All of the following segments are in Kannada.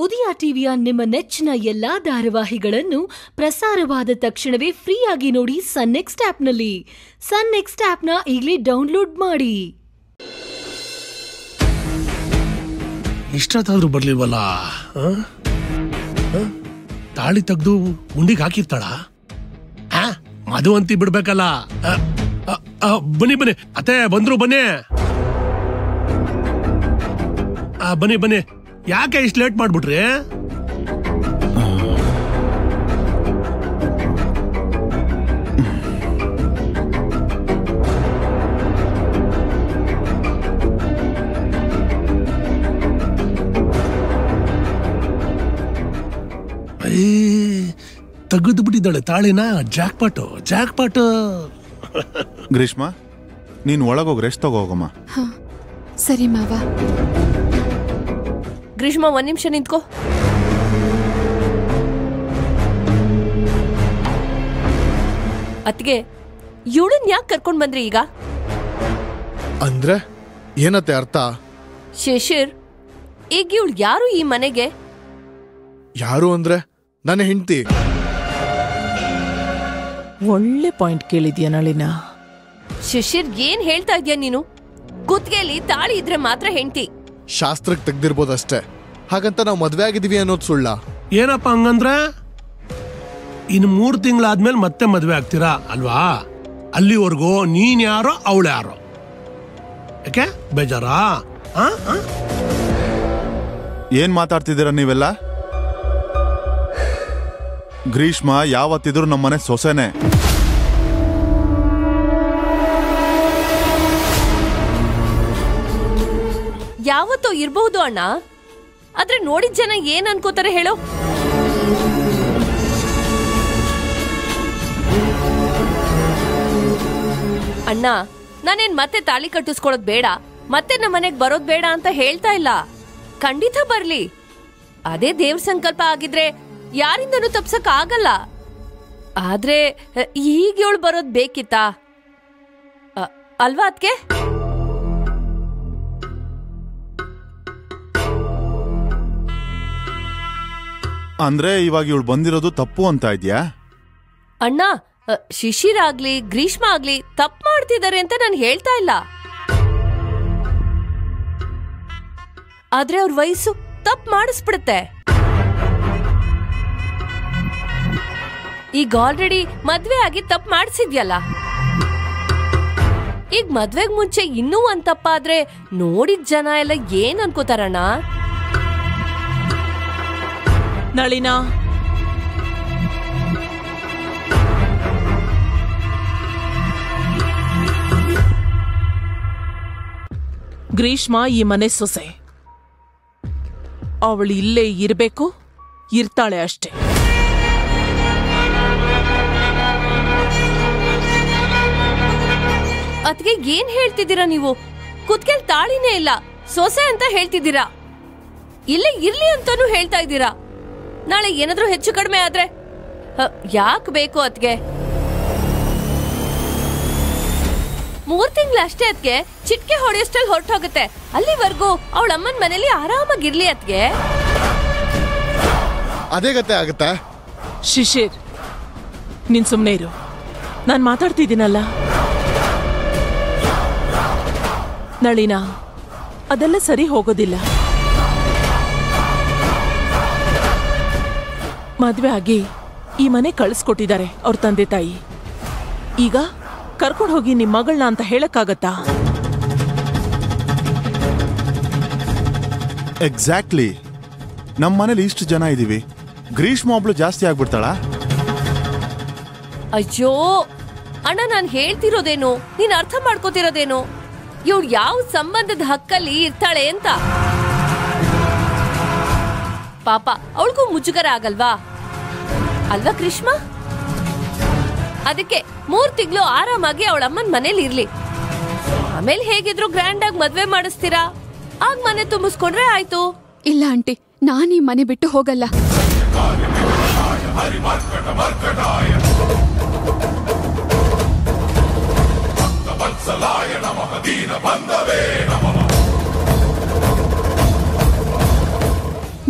ಉದಯ ಟಿವಿಯ ನಿಮ್ಮ ನೆಚ್ಚಿನ ಎಲ್ಲಾ ಧಾರಾವಾಹಿಗಳನ್ನು ಪ್ರಸಾರವಾದ ತಕ್ಷಣವೇ ಫ್ರೀಯಾಗಿ ನೋಡಿ ಸನ್ ನೆಕ್ಸ್ಟ್ ಆಪ್ನಲ್ಲಿ ಸನ್ ನೆಕ್ಸ್ಟ್ ಆಪ್ನ ಈಗಲೇ ಡೌನ್ಲೋಡ್ ಮಾಡಿ ಇಷ್ಟೊತ್ತಾದ್ರೂ ಬರ್ಲಿಲ್ವಲ್ಲ ಆ? ಆ? ತಾಳಿ ತೆಗ್ದು ಗುಂಡಿಗೆ ಹಾಕಿರ್ತಾಳ ಆ? ಮಧುವಂತಿ ಬಿಡ್ಬೇಕಲ್ಲ ಆ, ಆ, ಆ, ಬನ್ನಿ ಬನ್ನಿ ಅತ್ತೆ ಬಂದ್ರು ಬನ್ನಿ ಆ, ಬನ್ನಿ ಬನ್ನಿ ಯಾಕೆ ಇಷ್ಟು ಲೇಟ್ ಮಾಡ್ಬಿಟ್ರಿ ಏ ತೆಗೆದು ಬಿಟ್ಟಿದ್ದಾಳೆ ತಾಳಿನ ಜಾಕ್ ಪಾಟು ಜಾಕ್ ಪಾಟು ಗ್ರೀಷ್ಮ ನೀನ್ ಒಳಗೋಗಿ ರೆಸ್ಟ್ ತಗೋಗಮ್ಮ ಸರಿ ಮಾವ ಗ್ರೀಷ್ಮ ಒಂದ್ ನಿಮಿಷ ನಿಂತ್ಕೋ ಅತ್ಗೆ ಇವಳನ್ ಯಾಕೆ ಕರ್ಕೊಂಡ್ ಬಂದ್ರಿ ಈಗ ಅಂದ್ರೆ ಏನತ್ತೆ ಅರ್ಥ ಶಿಶಿರ್ ಈಗ ಇವಳು ಯಾರು ಈ ಮನೆಗೆ ಯಾರು ಅಂದ್ರೆ ನನ್ನ ಹೆಂಡತಿ ಒಳ್ಳೆ ಪಾಯಿಂಟ್ ಕೇಳಿದ್ಯಾ ನಳಿನ ಶಿಶಿರ್ ಏನ್ ಹೇಳ್ತಾ ಇದ್ಯಾ ನೀನು ಕುತ್ಗೆಲಿ ತಾಳಿ ಇದ್ರೆ ಮಾತ್ರ ಹೆಂಡ್ತಿ ಶಾಸ್ತ್ರಕ್ಕೆ ತೆಗ್ದಿರ್ಬೋದಷ್ಟೇ ಹಾಗಂತ ನಾವು ಮದ್ವೆ ಆಗಿದೀವಿ ಅನ್ನೋದು ಸುಳ್ಳ ಏನಪ್ಪ ಹಂಗಂದ್ರೆ ಇನ್ನು ಮೂರು ತಿಂಗಳಾದ್ಮೇಲೆ ಮತ್ತೆ ಮದ್ವೆ ಆಗ್ತೀರಾ ಅಲ್ವಾ ಅಲ್ಲಿವರೆಗೂ ನೀನ್ ಯಾರೋ ಅವಳು ಯಾರೋ ಯಾಕೆ ಬೇಜಾರಾ ಆ? ಆ? ಏನ್ ಮಾತಾಡ್ತಿದ್ದೀರಾ ನೀವೆಲ್ಲ ಗ್ರೀಷ್ಮ ಯಾವತ್ತಿದ್ರು ನಮ್ಮನೆ ಸೊಸೆನೆ ಯಾವತ್ತೋ ಇರ್ಬಹುದು ಅಣ್ಣ ಆದ್ರೆ ನೋಡಿದ ಜನ ಏನ್ ಅನ್ಕೋತಾರೆ ಹೇಳೋ ಅಣ್ಣ ನಾನೇನ್ ಮತ್ತೆ ತಾಳಿ ಕಟ್ಟಿಸ್ಕೊಳ್ಳೋದ್ ಬೇಡ ಮತ್ತೆ ನಮ್ಮ ಮನೆಗ್ ಬರೋದ್ ಬೇಡ ಅಂತ ಹೇಳ್ತಾ ಇಲ್ಲ ಖಂಡಿತ ಬರ್ಲಿ ಅದೇ ದೇವ್ರ ಸಂಕಲ್ಪ ಆಗಿದ್ರೆ ಯಾರಿಂದನೂ ತಪ್ಸಕ್ ಆಗಲ್ಲ ಆದ್ರೆ ಈಗ ಇವಳು ಬರೋದ್ ಬೇಕಿತ್ತಾ ಅ- ಅಲ್ವಾ ಅದ್ಕೆ ಅಂದ್ರೆ ಇವಾಗ ಇವಳು ಬಂದಿರೋದು ತಪ್ಪು ಅಂತ ಇದ್ಯಾ ಅಣ್ಣ ಅ, ಶಿಶಿರ್ ಆಗ್ಲಿ ಗ್ರೀಷ್ಮ ಆಗ್ಲಿ ತಪ್ಪು ಮಾಡ್ತಿದ್ದಾರೆ ಅಂತ ನಾನು ಹೇಳ್ತಾ ಇಲ್ಲ ಆದ್ರೆ ಅವ್ರ ವಯಸ್ಸು ತಪ್ಪು ಮಾಡಿಸ್ಬಿಡುತ್ತೆ ಈಗ ಆಲ್ರೆಡಿ ಮದ್ವೆ ಆಗಿ ತಪ್ಪು ಮಾಡಿಸಿದ್ಯಲ್ಲ ಈಗ ಮದ್ವೆಗ್ ಮುಂಚೆ ಇನ್ನೂ ಒಂದ್ ತಪ್ಪಾದ್ರೆ ನೋಡಿದ ಜನ ಎಲ್ಲ ಏನ್ ಅನ್ಕೋತಾರಣ್ಣ ನಳಿನ ಗ್ರೀಷ್ಮ ಈ ಮನೆ ಸೊಸೆ ಅವಳು ಇಲ್ಲೇ ಇರಬೇಕು ಇರ್ತಾಳೆ ಅಷ್ಟೇ ಅದ್ಗೆ ಏನ್ ಹೇಳ್ತಿದ್ದೀರಾ ನೀವು ಕುತ್ಕೆಲ್ ತಾಳಿನೇ ಇಲ್ಲ ಸೊಸೆ ಅಂತ ಹೇಳ್ತಿದ್ದೀರಾ ಇಲ್ಲೇ ಇರ್ಲಿ ಅಂತಾನು ಹೇಳ್ತಾ ಇದ್ದೀರಾ ನಾಳೆ ಏನಾದ್ರೂ ಹೆಚ್ಚು ಕಡಿಮೆ ಆದ್ರೆ ಯಾಕೆ ಬೇಕು ಅದ್ಗೆ ಮೂರ್ ತಿಂಗ್ಳು ಅಷ್ಟೇ ಅದ್ಗೆ ಚಿಟ್ಕೆ ಹೊಡೆಯಷ್ಟಲ್ಲಿ ಹೊರಟೋಗುತ್ತೆ ಅಲ್ಲಿವರೆಗೂ ಅವಳ ಅಮ್ಮನ ಮನೇಲಿ ಆರಾಮಾಗಿರ್ಲಿ ಅದ್ಗೆ ಅದೇ ಗತೆ ಆಗತ್ತೆ ಶಿಶಿರ್ ನೀನ್ ಸುಮ್ನೆ ಇರು ನಾನ್ ಮಾತಾಡ್ತಿದ್ದೀನಲ್ಲ ನಳಿನ ಅದೆಲ್ಲ ಸರಿ ಹೋಗೋದಿಲ್ಲ ಮದ್ವೆ ಆಗಿ ಈ ಮನೆ ಕಳಿಸ್ಕೊಟ್ಟಿದ್ದಾರೆ ಅವ್ರ ತಂದೆ ತಾಯಿ ಈಗ ಕರ್ಕೊಂಡು ಹೋಗಿ ನಿಮ್ ಮಗಳನ್ನ ಅಂತ ಹೇಳಕ್ಕಾಗತ್ತಾ ಎಕ್ಸಾಕ್ಟ್ಲಿ ನಮ್ಮ ಮನೇಲಿ ಇಷ್ಟು ಜನ ಇದೀವಿ ಗ್ರೀಷ್ಮ ಒಬ್ಳು ಜಾಸ್ತಿ ಆಗ್ಬಿಡ್ತಾಳ ಅಯ್ಯೋ ಅಣ್ಣ ನಾನ್ ಹೇಳ್ತಿರೋದೇನು ನೀನ್ ಅರ್ಥ ಮಾಡ್ಕೋತಿರೋದೇನು ಇವ್ಳು ಯಾವ ಸಂಬಂಧದ ಹಕ್ಕಲ್ಲಿ ಇರ್ತಾಳೆ ಅಂತ ಪಾಪ ಅವಳಿಗೂ ಮುಜುಗರ ಆಗಲ್ವಾ ಅಲ್ವಾ ಕೃಷ್ಣ ಅದಕ್ಕೆ ಮೂರ್ ತಿಂಗಳು ಆರಾಮಾಗಿ ಅವಳ ಅಮ್ಮನ್ ಮನೇಲಿ ಇರ್ಲಿ ಆಮೇಲೆ ಹೇಗಿದ್ರು ಗ್ರ್ಯಾಂಡ್ ಆಗಿ ಮದ್ವೆ ಮಾಡಿಸ್ತೀರಾ ಆಗ ಮನೆ ತುಂಬಿಸ್ಕೊಂಡ್ರೆ ಆಯ್ತು ಇಲ್ಲ ಆಂಟಿ ನಾನ್ ಈ ಮನೆ ಬಿಟ್ಟು ಹೋಗಲ್ಲ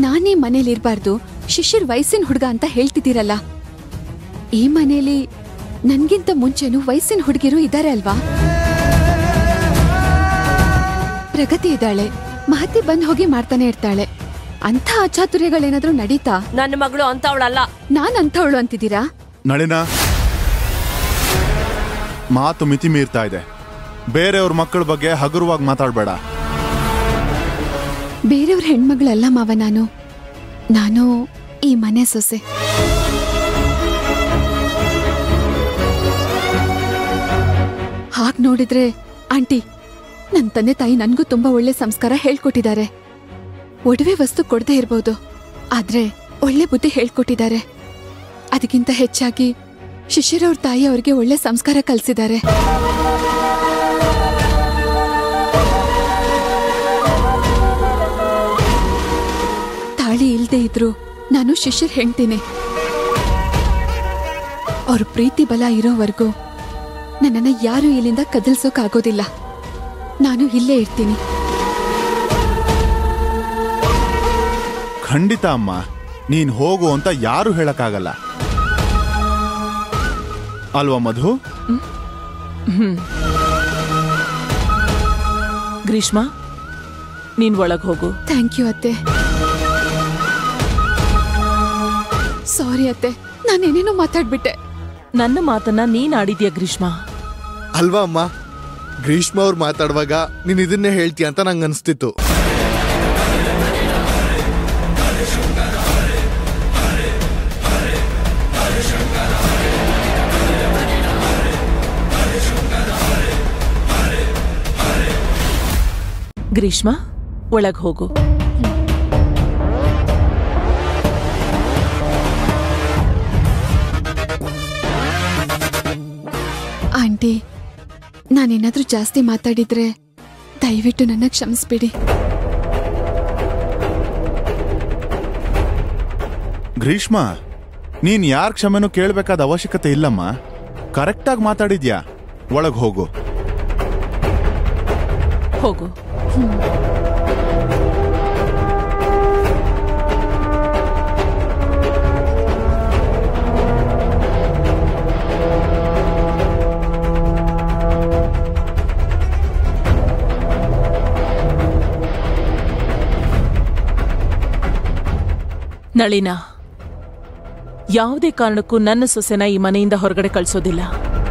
ನಾನೇ ಮನೇಲಿ ಇರ್ಬಾರ್ದು ಶಿಶಿರ್ ವಯಸ್ಸಿನ ಹುಡುಗ ಅಂತ ಹೇಳ್ತಿದ್ದೀರಲ್ಲ ಈ ಮನೇಲಿ ನನ್ಗಿಂತ ಮುಂಚೆನೂ ವಯಸ್ಸಿನ ಹುಡುಗಿರು ಇದ್ದಾರೆ ಅಲ್ವಾ ಪ್ರಗತಿ ಇದ್ದಾಳೆ ಮಹತಿ ಬಂದ್ ಹೋಗಿ ಮಾಡ್ತಾನೆ ಇರ್ತಾಳೆ ಅಂಥ ಅಚಾತುರ್ಯಗಳೇನಾದ್ರೂ ನಡೀತಾ ನನ್ನ ಮಗಳು ಅಂತವಳಲ್ಲ ನಾನ್ ಅಂಥವಳು ಅಂತಿದ್ದೀರಾ ನಳಿನ ಮಾತು ಮಿತಿ ಮೀರ್ತಾ ಇದೆ ಬೇರೆಯವ್ರ ಮಕ್ಕಳ ಬಗ್ಗೆ ಹಗುರವಾಗಿ ಮಾತಾಡಬೇಡ ಬೇರೆಯವ್ರ ಹೆಣ್ಮಗಳಲ್ಲ ಮಾವ ನಾನು ನಾನು ಈ ಮನೆ ಸೊಸೆ ಹಾಗ್ ನೋಡಿದ್ರೆ ಆಂಟಿ ನನ್ ತಂದೆ ತಾಯಿ ನನ್ಗೂ ತುಂಬಾ ಒಳ್ಳೆ ಸಂಸ್ಕಾರ ಹೇಳ್ಕೊಟ್ಟಿದ್ದಾರೆ ಒಡವೆ ವಸ್ತು ಕೊಡದೇ ಇರ್ಬೋದು ಆದ್ರೆ ಒಳ್ಳೆ ಬುದ್ಧಿ ಹೇಳ್ಕೊಟ್ಟಿದ್ದಾರೆ ಅದಕ್ಕಿಂತ ಹೆಚ್ಚಾಗಿ ಶಿಶಿರವ್ರ ತಾಯಿ ಅವ್ರಿಗೆ ಒಳ್ಳೆ ಸಂಸ್ಕಾರ ಕಲಿಸಿದ್ದಾರೆ ತಾಳಿ ಇಲ್ದೇ ಇದ್ರು ನಾನು ಶಿಶಿರ್ ಹೆಣ್ತೀನಿ ಅವ್ರ ಪ್ರೀತಿ ಬಲ ಇರೋವರೆಗೂ ನನ್ನನ್ನ ಯಾರು ಇಲ್ಲಿಂದ ಕದಲ್ಸೋಕಾಗೋದಿಲ್ಲ ನಾನು ಇಲ್ಲೇ ಇರ್ತೀನಿ ಖಂಡಿತ ಅಮ್ಮ ನೀನ್ ಹೋಗು ಅಂತ ಯಾರು ಹೇಳಕ್ಕಾಗಲ್ಲ ಅಲ್ವಾ ಮಧು ಗ್ರೀಷ್ಮ ನೀನ್ ಒಳಗ್ ಹೋಗು ಥ್ಯಾಂಕ್ ಯು ಅತ್ತೆ ಸಾರಿ ಅತ್ತೆ ನಾನೇನೇನೋ ಮಾತಾಡ್ಬಿಟ್ಟೆ ನನ್ನ ಮಾತನ್ನ ನೀನ್ ಆಡಿದ್ಯಾ ಗ್ರೀಷ್ಮ ಅಲ್ವಾ ಅಮ್ಮ ಗ್ರೀಷ್ಮ ಅವ್ರು ಮಾತಾಡುವಾಗ ನೀನ್ ಇದನ್ನೇ ಹೇಳ್ತೀಯ ಅಂತ ನಂಗೆ ಅನ್ಸ್ತಿತ್ತು ಗ್ರೀಷ್ಮ ಒಳಗ್ ಹೋಗು ಆಂಟಿ ನಾನೇನಾದ್ರೂ ಜಾಸ್ತಿ ಮಾತಾಡಿದ್ರೆ ದಯವಿಟ್ಟು ನನ್ನ ಕ್ಷಮಿಸ್ಬಿಡಿ ಗ್ರೀಷ್ಮ ನೀನ್ ಯಾರ ಕ್ಷಮೆನೂ ಕೇಳಬೇಕಾದ ಅವಶ್ಯಕತೆ ಇಲ್ಲಮ್ಮ ಕರೆಕ್ಟಾಗಿ ಮಾತಾಡಿದ್ಯಾ ಒಳಗ್ ಹೋಗು ಹೋಗು ನಳಿನ ಯಾವುದೇ ಕಾರಣಕ್ಕೂ ನನ್ನ ಸೊಸೆನ ಈ ಮನೆಯಿಂದ ಹೊರಗಡೆ ಕಳಿಸೋದಿಲ್ಲ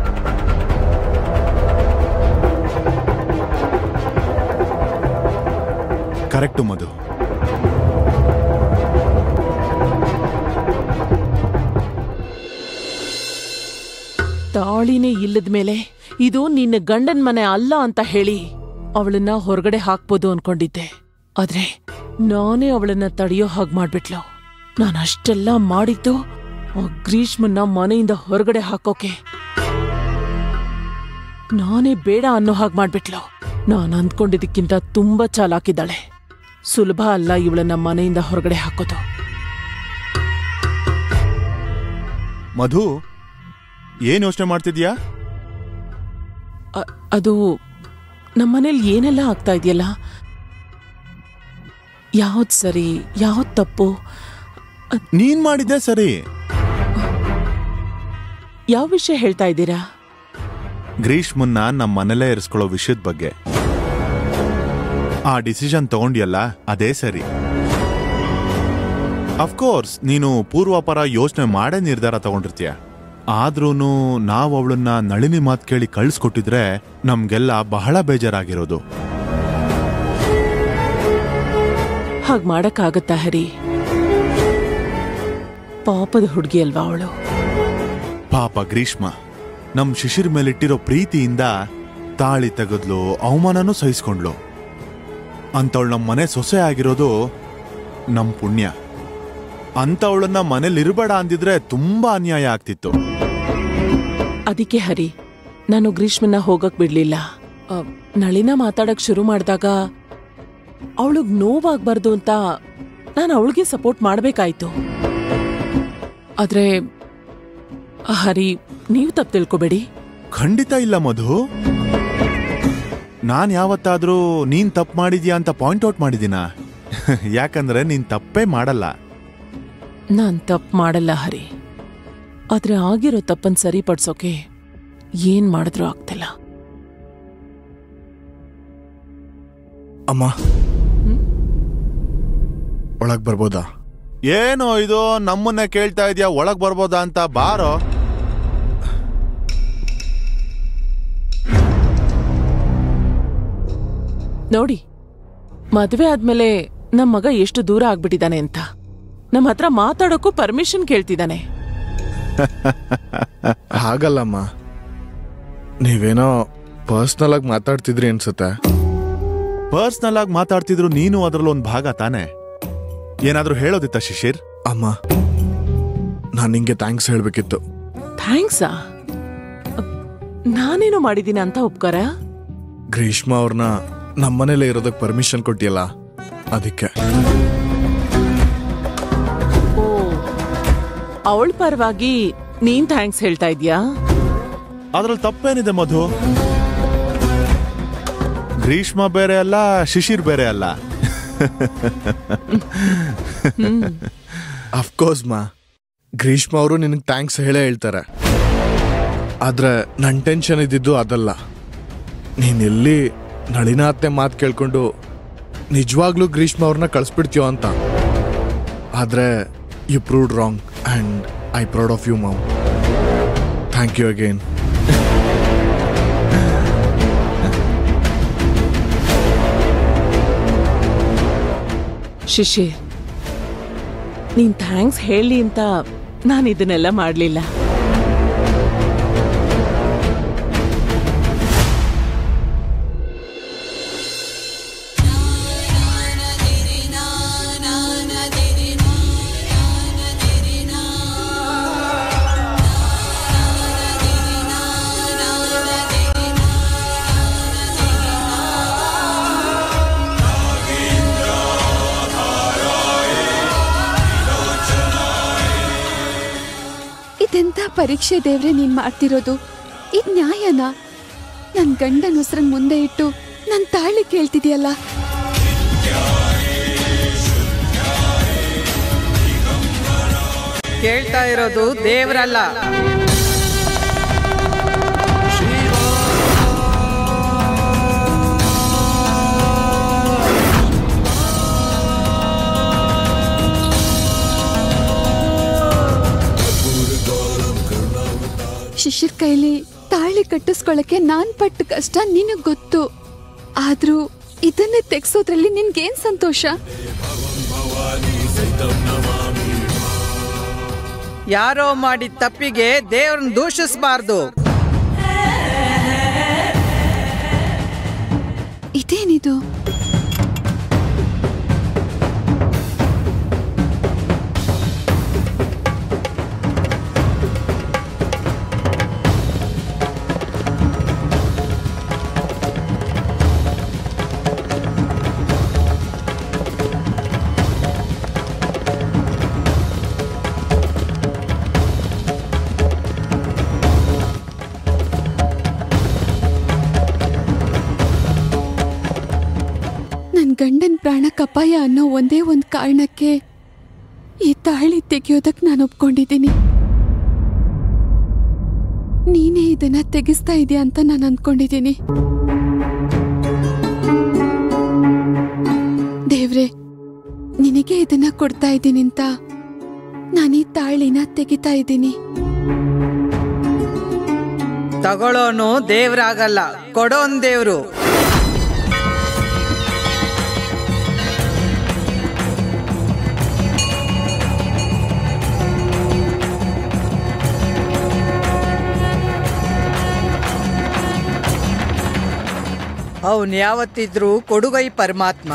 ಕರೆಕ್ಟು ಮಧು ತಾಳಿನೇ ಇಲ್ಲದ ಮೇಲೆ ಇದು ನಿನ್ನ ಗಂಡನ್ ಮನೆ ಅಲ್ಲ ಅಂತ ಹೇಳಿ ಅವಳನ್ನ ಹೊರಗಡೆ ಹಾಕ್ಬೋದು ಅನ್ಕೊಂಡಿದ್ದೆ ಆದ್ರೆ ನಾನೇ ಅವಳನ್ನ ತಡೆಯೋ ಹಾಗೆ ಮಾಡ್ಬಿಟ್ಲು ನಾನು ಅಷ್ಟೆಲ್ಲ ಮಾಡಿದ್ದು ಆ ಗ್ರೀಷ್ಮನ್ನ ಮನೆಯಿಂದ ಹೊರಗಡೆ ಹಾಕೋಕೆ ನಾನೇ ಬೇಡ ಅನ್ನೋ ಹಾಗೆ ಮಾಡ್ಬಿಟ್ಲು ನಾನು ಅಂದ್ಕೊಂಡಿದ್ದಕ್ಕಿಂತ ತುಂಬಾ ಚಾಲಾಕಿದ್ದಾಳೆ ಸುಲಭ ಅಲ್ಲ ಇವಳನ್ನ ಮನೆಯಿಂದ ಹೊರಗಡೆ ಹಾಕೋದು ಮಧು ಏನ್ ಯೋಚನೆ ಮಾಡ್ತಿದ್ಯಾ ಅ- ಅದು ನಮ್ಮನೇಲಿ ಏನೆಲ್ಲ ಆಗ್ತಾ ಇದೆಯಲ್ಲ ಯಾವ್ದು ಸರಿ ಯಾವ್ದು ತಪ್ಪು ನೀನ್ ಮಾಡಿದ್ದೆ ಸರಿ ಯಾವ ವಿಷಯ ಹೇಳ್ತಾ ಇದ್ದೀರಾ ಗ್ರೀಷ್ಮನ್ನ ನಮ್ಮ ಮನೇಲೇ ಇರಿಸ್ಕೊಳ್ಳೋ ವಿಷಯದ ಬಗ್ಗೆ ಆ ಡಿಸಿಷನ್ ತಗೊಂಡ್ಯಲ್ಲ ಅದೇ ಸರಿ ಅಫ್ಕೋರ್ಸ್ ನೀನು ಪೂರ್ವಾಪರ ಯೋಚನೆ ಮಾಡೇ ನಿರ್ಧಾರ ತಗೊಂಡಿರ್ತೀಯ ಆದ್ರೂನು ನಾವು ಅವಳನ್ನ ನಳಿನಿ ಮಾತು ಕೇಳಿ ಕಳ್ಸ್ಕೊಟ್ಟಿದ್ರೆ ನಮ್ಗೆಲ್ಲ ಬಹಳ ಬೇಜಾರಾಗಿರೋದು ಹಾಗ್ ಮಾಡಕ್ಕಾಗತ್ತಾ ಹರಿ ಪಾಪದ ಹುಡುಗಿ ಅಲ್ವಾ ಅವಳು ಪಾಪ ಗ್ರೀಷ್ಮ ನಮ್ ಶಿಶಿರ್ ಮೇಲಿಟ್ಟಿರೋ ಪ್ರೀತಿಯಿಂದ ತಾಳಿ ತೆಗೆದ್ಲು ಅವಮಾನನೂ ಸಹಿಸ್ಕೊಂಡ್ಲು ಅಂತವಳು ನಮ್ಮ ಮನೆ ಸೊಸೆ ಆಗಿರೋದು ನಮ್ ಪುಣ್ಯ ಅಂತವಳನ್ನ ಮನೇಲಿ ಇರಬೇಡ ಅಂದಿದ್ರೆ ತುಂಬಾ ಅನ್ಯಾಯ ಆಗ್ತಿತ್ತು ಅದಕ್ಕೆ ಹರಿ ನಾನು ಗ್ರೀಷ್ಮನ್ನ ಹೋಗಕ್ ಬಿಡ್ಲಿಲ್ಲ ಆ, ನಳಿನ ಮಾತಾಡಕ್ ಶುರು ಮಾಡಿದಾಗ ಅವಳಿಗ್ ನೋವಾಗ್ಬಾರ್ದು ಅಂತ ನಾನು ಅವಳಿಗೆ ಸಪೋರ್ಟ್ ಮಾಡ್ಬೇಕಾಯ್ತು ಆದ್ರೆ ಹರಿ ನೀವು ತಪ್ಪು ತಿಳ್ಕೊಬೇಡಿ ಖಂಡಿತ ಇಲ್ಲ ಮಧು ನಾನ್ ಯಾವತ್ತಾದ್ರೂ ನೀನ್ ತಪ್ಪು ಮಾಡಿದ್ಯಾ ಅಂತ ಪಾಯಿಂಟ್ ಔಟ್ ಮಾಡಿದೀನ ಯಾಕಂದ್ರೆ ನೀನ್ ತಪ್ಪೇ ಮಾಡಲ್ಲ ನಾನ್ ತಪ್ಪು ಮಾಡಲ್ಲ ಹರಿ ಆದ್ರೆ ಆಗಿರೋ ತಪ್ಪನ್ ಸರಿಪಡ್ಸೋಕೆ ಏನ್ ಮಾಡಿದ್ರೂ ಆಗ್ತಿಲ್ಲ ಅಮ್ಮ ಒಳಗ್ ಬರ್ಬೋದಾ ಏನೋ ಇದು ನಮ್ಮನ್ನೇ ಕೇಳ್ತಾ ಇದೀಯಾ ಒಳಗ್ ಬರ್ಬೋದಾ ಅಂತ ಬಾರೋ ನೋಡಿ ಮದ್ವೆ ಆದ್ಮೇಲೆ ನಮ್ ಮಗ ಎಷ್ಟು ದೂರ ಆಗ್ಬಿಟ್ಟಿದಾನೆ ಅಂತ ನಮ್ ಹತ್ರ ಮಾತಾಡೋಕ್ಕೂ ಪರ್ಮಿಷನ್ ಕೇಳ್ತಿದ್ದಾನೆ ಹಾಗಲ್ಲಮ್ಮ ನೀವೇನೋ ಪರ್ಸ್ನಲ್ ಆಗಿ ಮಾತಾಡ್ತಿದ್ರಿ ಅನ್ಸುತ್ತೆ ಪರ್ಸ್ನಲ್ ಆಗಿ ಮಾತಾಡ್ತಿದ್ರು ನೀನು ಅದ್ರಲ್ಲಿ ಒಂದ್ ಭಾಗ ತಾನೆ ಏನಾದ್ರೂ ಹೇಳೋದಿತ್ತ ಶಿಶಿರ್ ಅಮ್ಮ ನಾನು ನಿಂಗೆ ಥ್ಯಾಂಕ್ಸ್ ಹೇಳ್ಬೇಕಿತ್ತು ಥ್ಯಾಂಕ್ಸಾ ನಾನೇನೋ ಮಾಡಿದೀನಿ ಅಂತ ಉಪ್ಕಾರ ಗ್ರೀಷ್ಮ ಅವ್ರನ್ನ ನಮ್ಮನೇಲೆ ಇರೋದಕ್ಕೆ ಪರ್ಮಿಷನ್ ಕೊಟ್ಟಿಯಲ್ಲ ಅದಕ್ಕೆ ಓ ಅವಳ ಪರವಾಗಿ ನೀನ್ ಥ್ಯಾಂಕ್ಸ್ ಹೇಳ್ತಾ ಇದ್ಯಾ ಅದ್ರಲ್ಲಿ ತಪ್ಪೇನಿದೆ ಮಧು ಗ್ರೀಷ್ಮ ಬೇರೆ ಅಲ್ಲ ಶಿಶಿರ್ ಬೇರೆ ಅಲ್ಲ ಅಫ್ಕೋರ್ಸ್ ಮಾ ಗ್ರೀಷ್ಮ ಅವರು ನಿನಗೆ ಥ್ಯಾಂಕ್ಸ್ ಹೇಳೇ ಹೇಳ್ತಾರೆ ಆದ್ರೆ ನನ್ನ ಟೆನ್ಷನ್ ಇದ್ದಿದ್ದು ಅದಲ್ಲ ನೀನ್ ಎಲ್ಲಿ ನಳಿನಾತ್ನೆ ಮಾತು ಕೇಳ್ಕೊಂಡು ನಿಜವಾಗ್ಲೂ ಗ್ರೀಷ್ಮ ಅವ್ರನ್ನ ಕಳಿಸ್ಬಿಡ್ತೀಯೋ ಅಂತ ಆದ್ರೆ you proved wrong and I proud of you mom thank you again Shishir ನೀನ್ ಥ್ಯಾಂಕ್ಸ್ ಹೇಳಿ ಅಂತ ನಾನು ಇದನ್ನೆಲ್ಲ ಮಾಡ್ಲಿಲ್ಲ ಇದೆಂತ ಪರೀಕ್ಷೆ ದೇವ್ರೆ ನೀನ್ ಮಾಡ್ತಿರೋದು ಇದ್ ನ್ಯಾಯನಾ ನನ್ ಗಂಡನ ಉಸ್ರನ್ ಮುಂದೆ ಇಟ್ಟು ನನ್ ತಾಳಿ ಕೇಳ್ತಿದ್ಯಲ್ಲ ಕೇಳ್ತಾ ಇರೋದು ದೇವ್ರಲ್ಲ ಶಿಶಿರ್ ಕೈಲಿ ತಾಳಿ ಕಟ್ಟಿಸ್ಕೊಳಕ್ಕೆ ನಾನ್ ಪಟ್ಟ ಕಷ್ಟ ನಿನಗ್ ಗೊತ್ತು ಆದ್ರೂ ಇದನ್ನೇ ತೆಗ್ಸೋದ್ರಲ್ಲಿ ನಿನ್ಗೇನ್ ಸಂತೋಷ ಯಾರೋ ಮಾಡಿದ ತಪ್ಪಿಗೆ ದೇವ್ರನ್ನ ದೂಷಿಸಬಾರ್ದು ಇದೇನಿದು ನನ್ ಗಂಡನ್ ಪ್ರಾಣಕ್ಕೆ ಅಪಾಯ ಅನ್ನೋ ಒಂದೇ ಒಂದ್ ಕಾರಣಕ್ಕೆ ಈ ತಾಳಿ ತೆಗೆಯೋದಕ್ ನಾನು ಒಪ್ಕೊಂಡಿದ್ದೀನಿ ನೀನೇ ಇದನ್ನ ತೆಗಿಸ್ತಾ ಇದೀಯ ಅಂತ ನಾನು ಅನ್ಕೊಂಡಿದ್ದೀನಿ ದೇವ್ರೆ ನಿನಗೆ ಇದನ್ನ ಕೊಡ್ತಾ ಇದ್ದೀನಿ ಅಂತ ನಾನು ಈ ತಾಳಿನ ತೆಗಿತಾ ಇದ್ದೀನಿ ತಗೊಳ್ಳೋನು ದೇವ್ರಾಗಲ್ಲ ಕೊಡೋನ್ ದೇವ್ರು ಅವನ್ ಯಾವತ್ತಿದ್ರೂ ಕೊಡುಗೈ ಪರಮಾತ್ಮ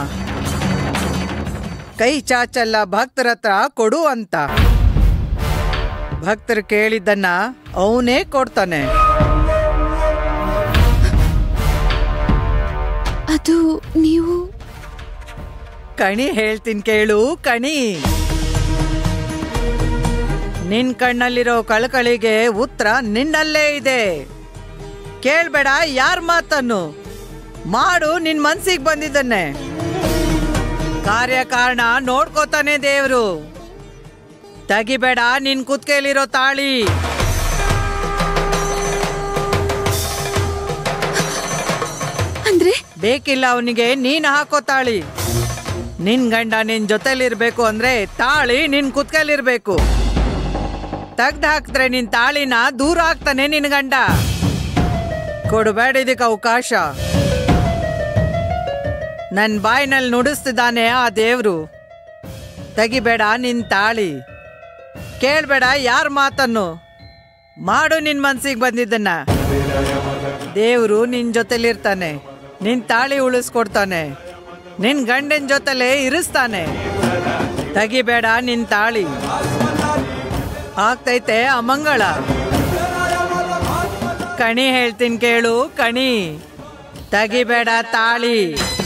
ಕೈ ಚಾಚಲ್ಲ ಭಕ್ತರ ಹತ್ರ ಕೊಡು ಅಂತ ಭಕ್ತರು ಕೇಳಿದ್ದನ್ನ ಅವನೇ ಕೊಡ್ತಾನೆ ಅದು ನೀವು ಕಣಿ ಹೇಳ್ತೀನಿ ಕೇಳು ಕಣಿ ನಿನ್ ಕಣ್ಣಲ್ಲಿರೋ ಕಳಕಳಿಗೆ ಉತ್ತರ ನಿನ್ನಲ್ಲೇ ಇದೆ ಕೇಳ್ಬೇಡ ಯಾರ ಮಾತನ್ನು ಮಾಡು ನಿನ್ ಮನ್ಸಿಗೆ ಬಂದಿದ್ದನ್ನೇ ಕಾರ್ಯಕಾರಣ ನೋಡ್ಕೋತಾನೆ ದೇವ್ರು ತೆಗಿಬೇಡ ನಿನ್ ಕುತ್ಕೆಲಿರೋ ತಾಳಿ ಅಂದ್ರೆ ಬೇಕಿಲ್ಲ ಅವನಿಗೆ ನೀನ್ ಹಾಕೋ ತಾಳಿ ನಿನ್ ಗಂಡ ನಿನ್ ಜೊತೆಲಿರ್ಬೇಕು ಅಂದ್ರೆ ತಾಳಿ ನಿನ್ ಕುತ್ಕಲಿರ್ಬೇಕು ತೆಗ್ದ್ ಹಾಕ್ದ್ರೆ ನಿನ್ ತಾಳಿನ ದೂರ ಹಾಕ್ತಾನೆ ನಿನ್ ಗಂಡ ಕೊಡಬೇಡ ಇದಕ್ಕೆ ಅವಕಾಶ ನನ್ ಬಾಯಿನಲ್ಲಿ ನುಡಿಸ್ತಿದ್ದಾನೆ ಆ ದೇವ್ರು ತೆಗಿಬೇಡ ನಿನ್ ತಾಳಿ ಕೇಳ್ಬೇಡ ಯಾರ ಮಾತನ್ನು ಮಾಡು ನಿನ್ ಮನ್ಸಿಗೆ ಬಂದಿದ್ದನ್ನ ದೇವ್ರು ನಿನ್ ಜೊತೆಲಿರ್ತಾನೆ ನಿನ್ ತಾಳಿ ಉಳಿಸ್ಕೊಡ್ತಾನೆ ನಿನ್ ಗಂಡನ ಜೊತೆಲೇ ಇರಿಸ್ತಾನೆ ತೆಗಿಬೇಡ ನಿನ್ ತಾಳಿ ಆಗ್ತೈತೆ ಅಮಂಗಳ ಕಣಿ ಹೇಳ್ತೀನಿ ಕೇಳು ಕಣಿ ತೆಗಿಬೇಡ ತಾಳಿ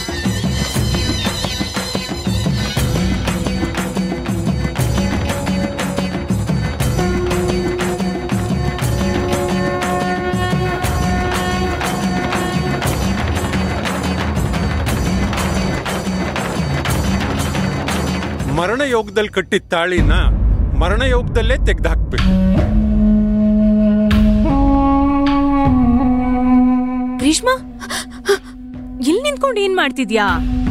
ಮರಣ ಯೋಗದಲ್ಲಿ ಕಟ್ಟಿದ ತಾಳಿನ ಮರಣ ಯೋಗದಲ್ಲೇ ತೆಗ್ದು ಹಾಕ್ಬೇಕು ಗ್ರೀಷ್ಮ ಇಲ್ಲಿ ನಿಂತ್ಕೊಂಡು ಏನ್ ಮಾಡ್ತಿದ್ಯಾ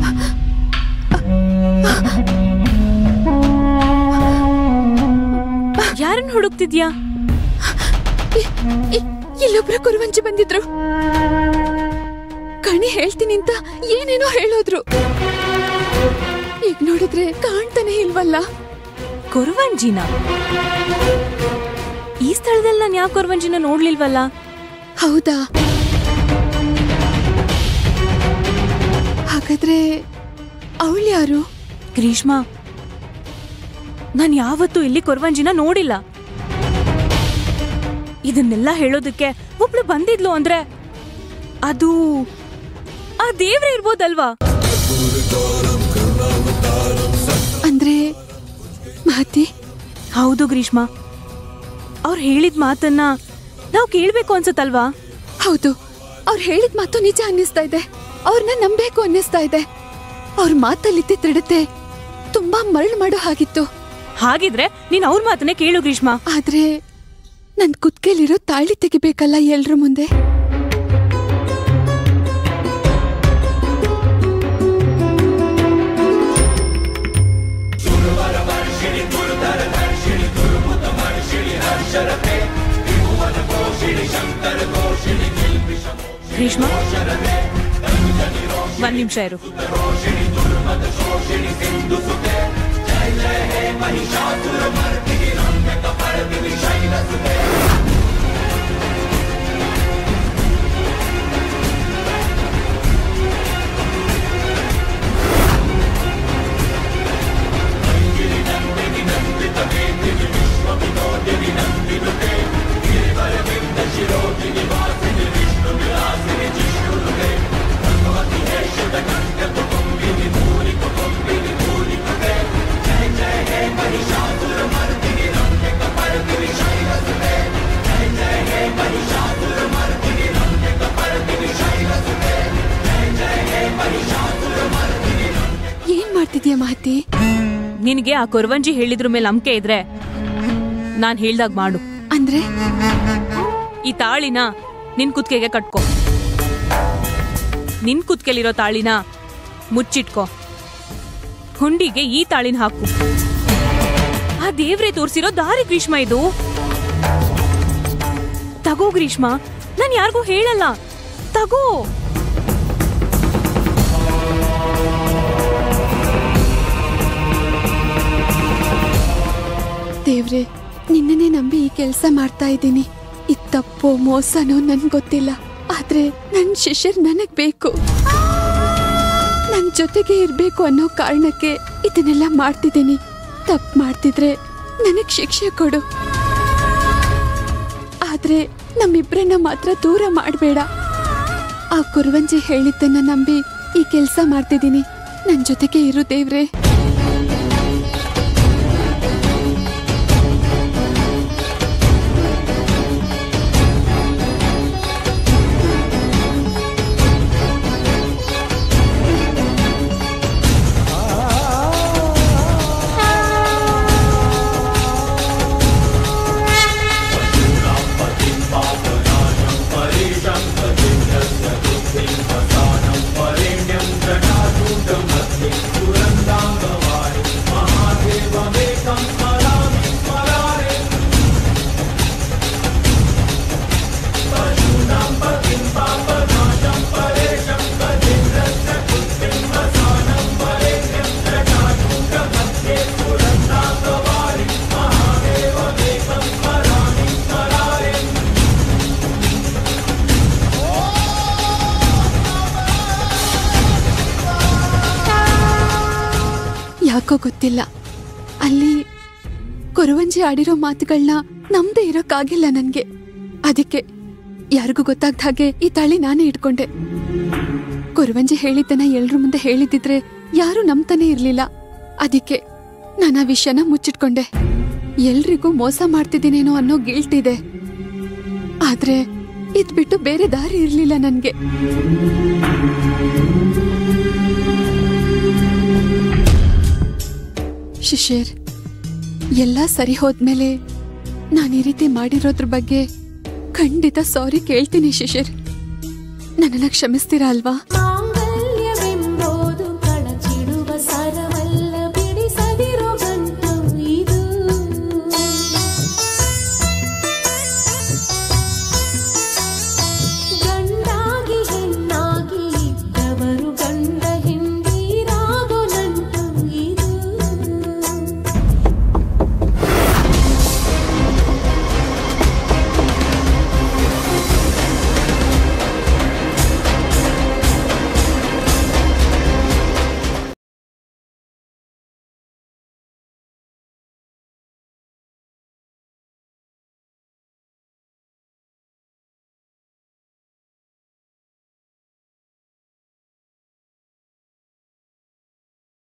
ಯಾರನ್ನ ಹುಡುಕ್ತಿದ್ಯಾ ಇ- ಇ- ಇಲ್ಲೊಬ್ರು ಕುರುವಂಚಿ ಬಂದಿದ್ರು ಕಣಿ ಹೇಳ್ತೀನಿ ಅಂತ ಏನೇನೋ ಹೇಳೋದ್ರು ಈಗ ನೋಡಿದ್ರೆ ಕಾಣ್ತಾನೆ ಇಲ್ವಲ್ಲ ಕೊರವಂಜಿನ ಈ ಸ್ಥಳದಲ್ಲಿ ನಾನು ಯಾವ ಕೊರವಂಜಿನ ನೋಡ್ಲಿಲ್ವಲ್ಲ ಹೌದಾ ಹಾಗಾದ್ರೆ ಅವಳು ಯಾರು ಗ್ರೀಷ್ಮ ನಾನು ಯಾವತ್ತೂ ಇಲ್ಲಿ ಕೊರವಂಜಿನ ನೋಡಿಲ್ಲ ಇದನ್ನೆಲ್ಲ ಹೇಳೋದಕ್ಕೆ ಒಬ್ಳು ಬಂದಿದ್ಲು ಅಂದ್ರೆ ಅದು ಆ ದೇವ್ರೆ ಇರ್ಬೋದಲ್ವಾ ಅಂದ್ರೆ ಮಹತಿ ಹೌದು ಗ್ರೀಷ್ಮ ಅವ್ರು ಹೇಳಿದ ಮಾತನ್ನ ನಾವು ಕೇಳ್ಬೇಕು ಅನ್ಸುತ್ತಲ್ವಾ ಹೌದು ಅವ್ರು ಹೇಳಿದ ಮಾತು ನಿಜ ಅನ್ನಿಸ್ತಾ ಇದೆ ಅವ್ರನ್ನ ನಂಬೇಕು ಅನ್ನಿಸ್ತಾ ಇದೆ ಅವ್ರ ಮಾತಲ್ಲಿದ್ದೆ ತಡತೆ ತುಂಬಾ ಮರಳು ಮಾಡೋ ಹಾಗಿತ್ತು ಹಾಗಿದ್ರೆ ನೀನ್ ಅವ್ರ ಮಾತನ್ನೇ ಕೇಳು ಗ್ರೀಷ್ಮ ಆದ್ರೆ ನನ್ ಕುತ್ಕೆಲಿರೋ ತಾಳಿ ತೆಗಿಬೇಕಲ್ಲ ಎಲ್ರ ಮುಂದೆ ಗ್ರೀಷ್ಮ ಒಂದ್ ನಿಮಿಷ ಇರು ಏನ್ ಮಾಡ್ತಿದ್ಯಾ ಮಹತಿ ನಿನಗೆ ಆ ಕೊರವಂಜಿ ಹೇಳಿದ್ರ ಮೇಲೆ ನಂಬಿಕೆ ಇದ್ರೆ ನಾನ್ ಹೇಳ್ದಾಗ ಮಾಡು ಅಂದ್ರೆ ಈ ತಾಳಿನ ನಿನ್ ಕುತ್ಕೆಗೆ ಕಟ್ಕೋ ನಿನ್ ಕುತ್ಕೆಲಿರೋ ತಾಳಿನ ಮುಚ್ಚಿಟ್ಕೋ ಹುಂಡಿಗೆ ಈ ತಾಳಿನ ಹಾಕು ಆ ದೇವ್ರೆ ತೋರ್ಸಿರೋ ದಾರಿ ಗ್ರೀಷ್ಮ ಇದು ತಗೋ ಗ್ರೀಷ್ಮ ನಾನ್ ಯಾರಿಗೂ ಹೇಳಲ್ಲ ತಗೋ ದೇವ್ರೆ ನಿನ್ನನ್ನೇ ನಂಬಿ ಈ ಕೆಲಸ ಮಾಡ್ತಾ ಇದ್ದೀನಿ ಇದ್ ತಪ್ಪೋ ಮೋಸನೋ ನನ್ ಗೊತ್ತಿಲ್ಲ ಆದ್ರೆ ನನ್ ಶಿಷ್ಯರ್ ನನಗ್ ಬೇಕು ನನ್ ಜೊತೆಗೆ ಇರ್ಬೇಕು ಅನ್ನೋ ಕಾರಣಕ್ಕೆ ಇದನ್ನೆಲ್ಲ ಮಾಡ್ತಿದ್ದೀನಿ ತಪ್ಪು ಮಾಡ್ತಿದ್ರೆ ನನಗ್ ಶಿಕ್ಷೆ ಕೊಡು ಆದ್ರೆ ನಮ್ಮಿಬ್ರನ್ನ ಮಾತ್ರ ದೂರ ಮಾಡಬೇಡ ಆ ಕುರುವಂಜಿ ಹೇಳಿದ್ದನ್ನ ನಂಬಿ ಈ ಕೆಲಸ ಮಾಡ್ತಿದ್ದೀನಿ ನನ್ ಜೊತೆಗೆ ಇರು ದೇವ್ರೆ ಆ ಯಾಕೋ ಗೊತ್ತಿಲ್ಲ ಅಲ್ಲಿ ಕೊರವಂಜಿ ಆಡಿರೋ ಮಾತುಗಳನ್ನ ನಮ್ದೇ ಇರೋಕ್ಕಾಗಿಲ್ಲ ನನ್ಗೆ ಅದಕ್ಕೆ ಯಾರಿಗೂ ಗೊತ್ತಾಗ್ದ ಹಾಗೆ ಈ ತಾಳಿ ನಾನೇ ಇಟ್ಕೊಂಡೆ ಕೊರವಂಜಿ ಹೇಳಿದ್ದನ್ನ ಎಲ್ರ ಮುಂದೆ ಹೇಳಿದಿದ್ರೆ ಯಾರು ನಂಬ್ತಾನೆ ಇರ್ಲಿಲ್ಲ ಅದಕ್ಕೆ ನಾನು ಆ ವಿಷಯನ ಮುಚ್ಚಿಟ್ಕೊಂಡೆ ಎಲ್ರಿಗೂ ಮೋಸ ಮಾಡ್ತಿದ್ದೀನೇನೋ ಅನ್ನೋ ಗಿಲ್ಟ್ ಇದೆ ಆದ್ರೆ ಇದ್ ಬಿಟ್ಟು ಬೇರೆ ದಾರಿ ಇರ್ಲಿಲ್ಲ ನನ್ಗೆ ಶಿಶಿರ್ ಎಲ್ಲ ಸರಿ ಹೋದ್ಮೇಲೆ ನಾನು ಈ ರೀತಿ ಮಾಡಿರೋದ್ರ ಬಗ್ಗೆ ಖಂಡಿತ ಸಾರಿ ಕೇಳ್ತೀನಿ ಶಿಶಿರ್ ನನ್ನನ್ನ ಕ್ಷಮಿಸ್ತೀರಾ ಅಲ್ವಾ